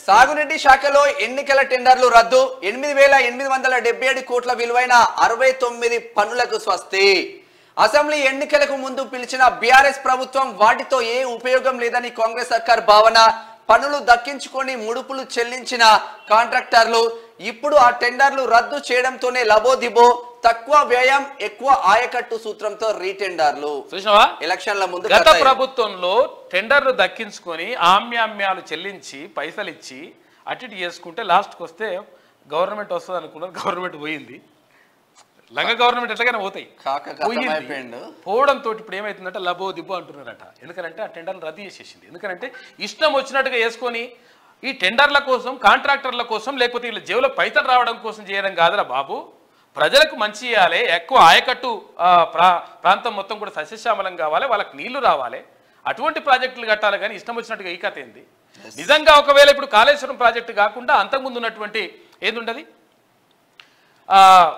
సాగునీటి శాఖలో ఎన్నికల టెండర్లు రద్దు ఎనిమిది వేల ఎనిమిది వందల డెబ్బై ఏడు కోట్ల విలువైన అరవై తొమ్మిది పనులకు స్వస్తి అసెంబ్లీ ఎన్నికలకు ముందు పిలిచిన బీఆర్ఎస్ ప్రభుత్వం వాటితో ఏ ఉపయోగం లేదని కాంగ్రెస్ సర్కార్ భావన పనులు దక్కించుకొని ముడుపులు చెల్లించిన కాంట్రాక్టర్లు ఇప్పుడు ఆ టెండర్లు రద్దు చేయడంతోనే లబోదిబో తక్కువ వ్యయం ఎక్కువ ఆయకట్టు సూత్రంతో రీటెండర్లు చూసినావా ఎలక్షన్ల ముందు గత కథ ఇది. ప్రభుత్వంలో టెండర్లు దక్కించుకొని ఆమ్యామ్యాలు చెల్లించి పైసలు ఇచ్చి అటు ఇటు చేసుకుంటే లాస్ట్కి వస్తే గవర్నమెంట్ వస్తుంది అనుకున్నారు గవర్నమెంట్ పోయింది లంగ గవర్నమెంట్ ఎట్లాగైనా పోతాయి కాక పోయింది కథమైపోయిండు పోవడంతో ఇప్పుడు ఏమైతుందంటే లబో దిబ్బో అంటున్నారట ఎందుకంటే ఆ టెండర్లు రద్దు చేసేసింది ఎందుకంటే ఇష్టం వచ్చినట్టుగా వేసుకొని ఈ టెండర్ల కోసం కాంట్రాక్టర్ల కోసం లేకపోతే వీళ్ళ జేబులో పైసలు రావడం కోసం చేయడం కాదురా బాబు ప్రజలకు మంచి చేయాలి ఎక్కువ ఆయకట్టు ఆ, ప్రా ప్రాంతం మొత్తం కూడా సస్యశ్యామలం కావాలి వాళ్ళకి నీళ్లు రావాలి అటువంటి ప్రాజెక్టులు కట్టాలి కానీ ఇష్టం వచ్చినట్టుగా ఈ కథ ఏంది నిజంగా ఒకవేళ ఇప్పుడు కాళేశ్వరం ప్రాజెక్టు కాకుండా అంతకుముందు ఉన్నటువంటి ఏది ఉండదు ఆ,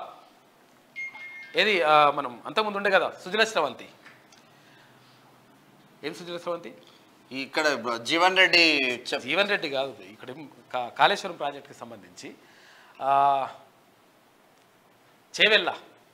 ఏది ఆ, మనం అంతకుముందు ఉండే కదా సుజల స్రవంతి ఏం సుజల స్రవంతి ఇక్కడ జీవన్ రెడ్డి చెప్ జీవన్ రెడ్డి కాదు ఇక్కడ ఏం కా- కాళేశ్వరం ప్రాజెక్టుకి సంబంధించి ఆ, చేవెళ్ళ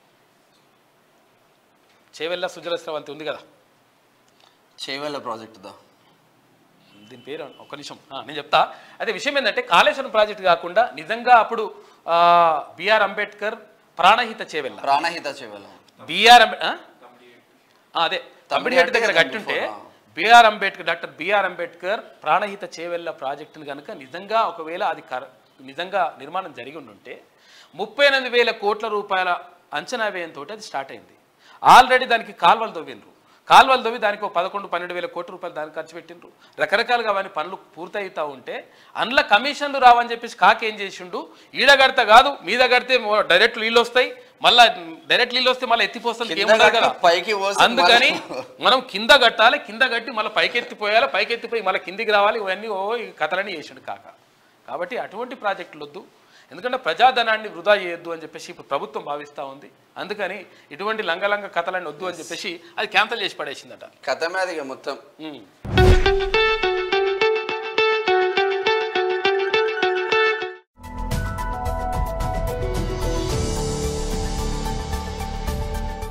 చేవెళ్ళ సుజల స్రవంతి ఉంది కదా చేవేళ్ళ ప్రాజెక్ట్ దా దీని పేరు ఒక నిమిషం ఆ, నేను చెప్తా అదే విషయం ఏంటంటే కాళేశ్వరం ప్రాజెక్టు కాకుండా నిజంగా అప్పుడు ఆ, బిఆర్ అంబేద్కర్ ప్రాణహిత చేవెళ్ళ ప్రాణహిత చేవేళ్ళ బిఆర్ అంబే ఆ? ఆ, అదే తమ్మిడిహట్టి దగ్గర అంటే కట్టుంటే before, BR Ambedkar doctor BR Ambedkar Pranahita Chevella ప్రాజెక్టును కనుక నిజంగా ఒకవేళ అది కర నిజంగా నిర్మాణం జరిగి ఉండుంటే ముప్పై ఎనిమిది వేల కోట్ల రూపాయల అంచనా వ్యయంతో అది స్టార్ట్ అయింది ఆల్రెడీ దానికి కాల్వలు తవ్విండ్రు కాల్వలు తవ్వి దానికి ఒక పదకొండు పన్నెండు వేల కోట్ల రూపాయలు దానికి ఖర్చు పెట్టిండ్రు రకరకాలుగా అవన్నీ పనులు పూర్తయితా ఉంటే అందులో కమిషన్లు రావని చెప్పేసి కాకేం చేసిండు ఈడగడత కాదు మీద కడితే డైరెక్ట్ నీళ్ళు వస్తాయి మళ్ళా డైరెక్ట్ నీళ్ళు వస్తే మళ్ళీ ఎత్తిపోస్తుంది కింద ఏముండదు కదా కట్టి పైకి పోసి అందుకని మళ్ళీ- మనం కింద కట్టాలి కింద కట్టి మళ్ళీ పైకి ఎత్తిపోయాలి పైకి ఎత్తిపోయి మళ్ళీ కిందికి రావాలి ఇవన్నీ ఓ ఈ కథలన్నీ చేసిండు కాక కాబట్టి అటువంటి ప్రాజెక్టులు వద్దు ఎందుకంటే ప్రజాధనాన్ని వృధా చేయొద్దు అని చెప్పేసి ఇప్పుడు ప్రభుత్వం భావిస్తూ ఉంది అందుకని ఇటువంటి లంగలంగ కథలన్నీ వద్దు అని చెప్పేసి అది క్యాన్సల్ చేసి పడేసిందట కథ మీద ఇక మొత్తం ఉమ్.